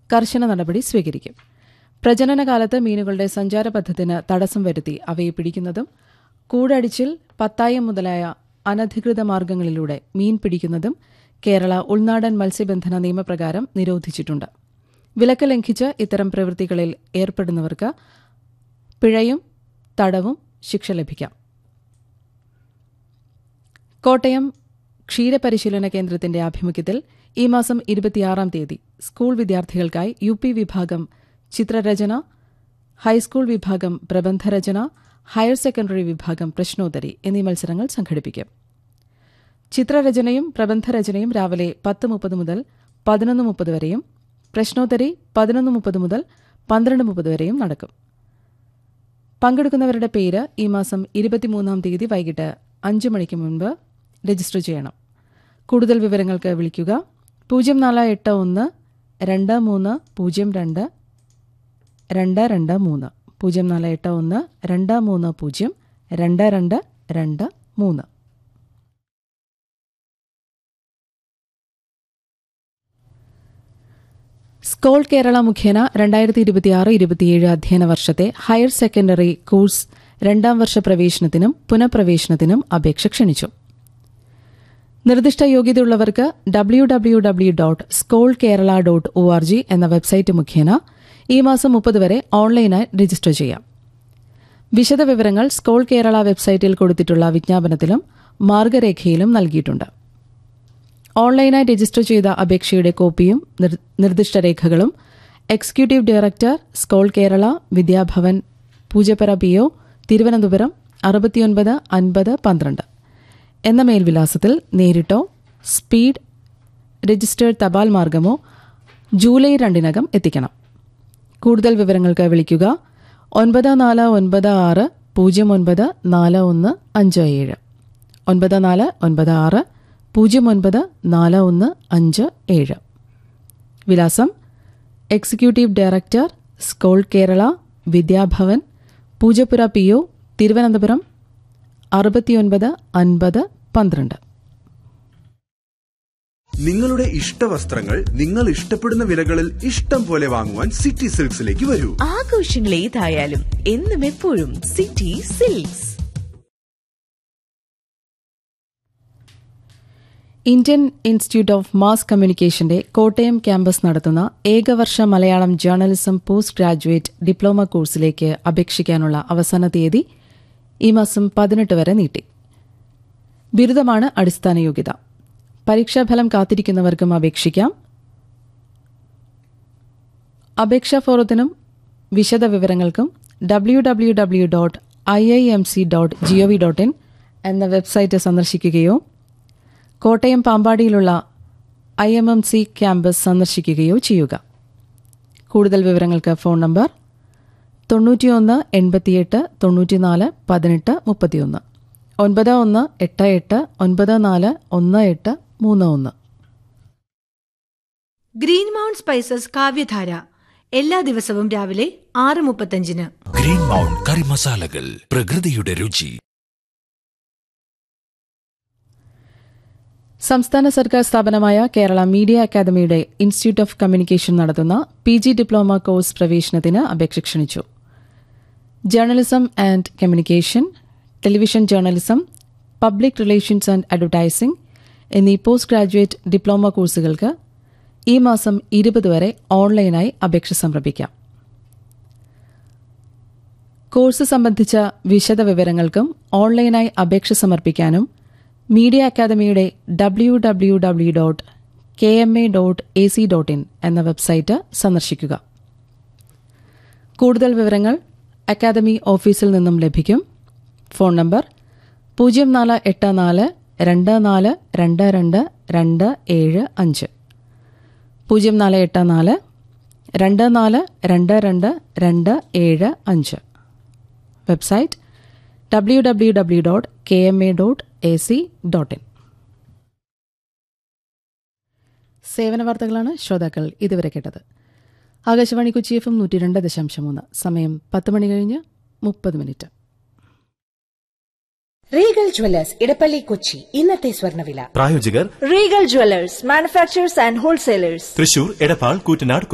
കർശന നടപടി സ്വീകരിക്കും പ്രജനനകാലത്ത് മീനുകളുടെ സഞ്ചാരപഥത്തിന് തടസ്സം വരുത്തി അവയെ പിടിക്കുന്നതും കൂടടിച്ചിൽ പത്തായം മുതലായ അനധികൃത മാർഗങ്ങളിലൂടെ മീൻ പിടിക്കുന്നതും കേരള ഉൾനാടൻ മത്സ്യബന്ധന നിയമപ്രകാരം നിരോധിച്ചിട്ടുണ്ട് വിലക്ക് ലംഘിച്ച് ഇത്തരം പ്രവൃത്തികളിൽ ഏർപ്പെടുന്നവർക്ക് പിഴയും തടവും ശിക്ഷ ലഭിക്കാം കോട്ടയം ക്ഷീരപരിശീലന കേന്ദ്രത്തിന്റെ ആഭിമുഖ്യത്തിൽ ഈ മാസം ഇരുപത്തിയാറാം തീയതി സ്കൂൾ വിദ്യാർത്ഥികൾക്കായി യു പി വിഭാഗം ചിത്രരചന ഹൈസ്കൂൾ വിഭാഗം പ്രബന്ധരചന ഹയർ സെക്കൻഡറി വിഭാഗം പ്രശ്നോത്തരി എന്നീ മത്സരങ്ങൾ സംഘടിപ്പിക്കും ചിത്രരചനയും പ്രബന്ധരചനയും രാവിലെ പത്ത് മുപ്പത് മുതൽ പതിനൊന്ന് മുപ്പത് വരെയും പ്രശ്നോത്തരി പതിനൊന്ന് മുപ്പത് മുതൽ പന്ത്രണ്ട് മുപ്പത് വരെയും നടക്കും പങ്കെടുക്കുന്നവരുടെ പേര് ഈ മാസം ഇരുപത്തിമൂന്നാം തീയതി വൈകിട്ട് അഞ്ച് മണിക്ക് മുൻപ് രജിസ്റ്റർ ചെയ്യണം കൂടുതൽ വിവരങ്ങൾക്ക് വിളിക്കുക പൂജ്യം നാല് എട്ട് ഒന്ന് രണ്ട് മൂന്ന് പൂജ്യം രണ്ട് രണ്ട് രണ്ട് മൂന്ന് പൂജ്യം നാല് എട്ട് ഒന്ന് രണ്ട് മൂന്ന് പൂജ്യം രണ്ട് രണ്ട് രണ്ട് മൂന്ന് സ്കോൾ കേരള മുഖേന രണ്ടായിരത്തി ഇരുപത്തിയാറ് ഇരുപത്തിയേഴ് അധ്യയന വർഷത്തെ ഹയർ സെക്കൻഡറി കോഴ്സ് രണ്ടാം വർഷ പ്രവേശനത്തിനും പുനഃപ്രവേശനത്തിനും അപേക്ഷ ക്ഷണിച്ചു നിർദ്ദിഷ്ട യോഗ്യതയുള്ളവർക്ക് W W W dot Scole Kerala dot O R G എന്ന വെബ്സൈറ്റ് മുഖേന ഈ മാസം മുപ്പത് വരെ ഓൺലൈനായി രജിസ്റ്റർ ചെയ്യാം വിശദവിവരങ്ങൾ സ്കോൾ കേരള വെബ്സൈറ്റിൽ കൊടുത്തിട്ടുള്ള വിജ്ഞാപനത്തിലും മാർഗരേഖയിലും നൽകിയിട്ടുണ്ട് ഓൺലൈനായി രജിസ്റ്റർ ചെയ്ത അപേക്ഷയുടെ കോപ്പിയും നിർ- നിർദ്ദിഷ്ട രേഖകളും executive director Scole Kerala Vidya Bhavan Poojappura P O Thiruvananthapuram അറുപത്തിയൊൻപത് അൻപത് പന്ത്രണ്ട് എന്ന മേൽവിലാസത്തിൽ നേരിട്ടോ സ്പീഡ് രജിസ്റ്റേർഡ് തപാൽ മാർഗമോ ജൂലൈ രണ്ടിനകം എത്തിക്കണം കൂടുതൽ വിവരങ്ങൾക്ക് വിളിക്കുക ഒൻപത് നാല് ഒൻപത് ആറ് പൂജ്യം ഒൻപത് നാല് ഒന്ന് അഞ്ച് ഏഴ് ഒൻപത് നാല് ഒൻപത് ആറ് പൂജ്യം ഒൻപത് നാല് ഒന്ന് അഞ്ച് ഏഴ് വിലാസം executive director Scole Kerala Vidya Bhavan Poojappura P O Thiruvananthapuram അറുപത്തിയൊൻപത് അൻപത് പന്ത്രണ്ട് നിങ്ങളുടെ ഇഷ്ടവസ്ത്രങ്ങൾ നിങ്ങൾ ഇഷ്ടപ്പെടുന്ന വിലകളിൽ ഇഷ്ടം പോലെ വാങ്ങുവാൻ സിറ്റി സിൽക്സിലേക്ക് വരൂ ആഘോഷങ്ങൾ ഏതായാലും എന്നും എപ്പോഴും City Silks Indian Institute of Mass കമ്മ്യൂണിക്കേഷന്റെ കോട്ടയം ക്യാമ്പസ് നടത്തുന്ന ഏകവർഷ Malayalam journalism post graduate diploma കോഴ്സിലേക്ക് അപേക്ഷിക്കാനുള്ള അവസാന തീയതി ഈ മാസം പതിനെട്ട് വരെ നീട്ടി ബിരുദമാണ് അടിസ്ഥാന യോഗ്യത പരീക്ഷാഫലം കാത്തിരിക്കുന്നവർക്കും അപേക്ഷിക്കാം അപേക്ഷാ ഫോറത്തിനും വിശദ വിവരങ്ങൾക്കും W W W dot I I M C dot gov dot in എന്ന വെബ്സൈറ്റ് സന്ദർശിക്കുകയോ കോട്ടയം പാമ്പാടിയിലുള്ള I M M C campus സന്ദർശിക്കുകയോ ചെയ്യുക കൂടുതൽ വിവരങ്ങൾക്ക് ഫോൺ നമ്പർ തൊണ്ണൂറ്റിയൊന്ന് എൺപത്തിയെട്ട് തൊണ്ണൂറ്റിനാല് പതിനെട്ട് മുപ്പത്തിയൊന്ന് ഒൻപത് ഒന്ന് എട്ട് എട്ട് ഒൻപത് നാല് ഒന്ന് എട്ട് മൂന്ന് ഒന്ന് ഗ്രീൻ മൗണ്ട് സ്പൈസസ് കാവ്യധാര എല്ലാ ദിവസവും രാവിലെ ആറ് മുപ്പത്തഞ്ചിന് ഗ്രീൻ മൗണ്ട് കറി മസാലകൾ പ്രകൃതിയുടെ രുചി സംസ്ഥാന സർക്കാർ സ്ഥാപനമായ കേരള മീഡിയ അക്കാദമിയുടെ ഇൻസ്റ്റിറ്റ്യൂട്ട് ഓഫ് കമ്മ്യൂണിക്കേഷൻ നടത്തുന്ന പി ജി ഡിപ്ലോമ കോഴ്സ് പ്രവേശനത്തിന് അപേക്ഷ ക്ഷണിച്ചു journalism and communication television journalism public relations and advertising എന്നീ പോസ്റ്റ് ഗ്രാജുവേറ്റ് ഡിപ്ലോമ കോഴ്സുകൾക്ക് ഈ മാസം ഇരുപത് വരെ ഓൺലൈനായി അപേക്ഷ സമർപ്പിക്കാം കോഴ്സ് സംബന്ധിച്ച വിശദ വിവരങ്ങൾക്കും ഓൺലൈനായി അപേക്ഷ സമർപ്പിക്കാനും മീഡിയ അക്കാദമിയുടെ W W W dot K M A dot A C dot in എന്ന വെബ്സൈറ്റ് സന്ദർശിക്കുക കൂടുതൽ വിവരങ്ങൾ അക്കാദമി ഓഫീസിൽ നിന്നും ലഭിക്കും ഫോൺ നമ്പർ പൂജ്യം നാല് എട്ട് നാല് രണ്ട് നാല് രണ്ട് രണ്ട് രണ്ട് ഏഴ് അഞ്ച് പൂജ്യം നാല് എട്ട് നാല് രണ്ട് നാല് രണ്ട് രണ്ട് രണ്ട് ഏഴ് അഞ്ച് website W W W dot K M A dot A C dot in സേവന വാർത്തകളാണ് ശ്രോതാക്കൾ ഇതുവരെ കേട്ടത് ആകാശവാണി കൊച്ചി എഫ് എം നൂറ്റി രണ്ട് ദശാംശം മൂന്ന് സമയം പത്ത് മണി കഴിഞ്ഞ് മുപ്പത് minute Regal jewellers Edappally Kochi ഇന്നത്തെ സ്വർണ്ണവില പ്രായോജകർ Regal jewellers manufacturers and wholesalers Thrissur Edappal Koottanad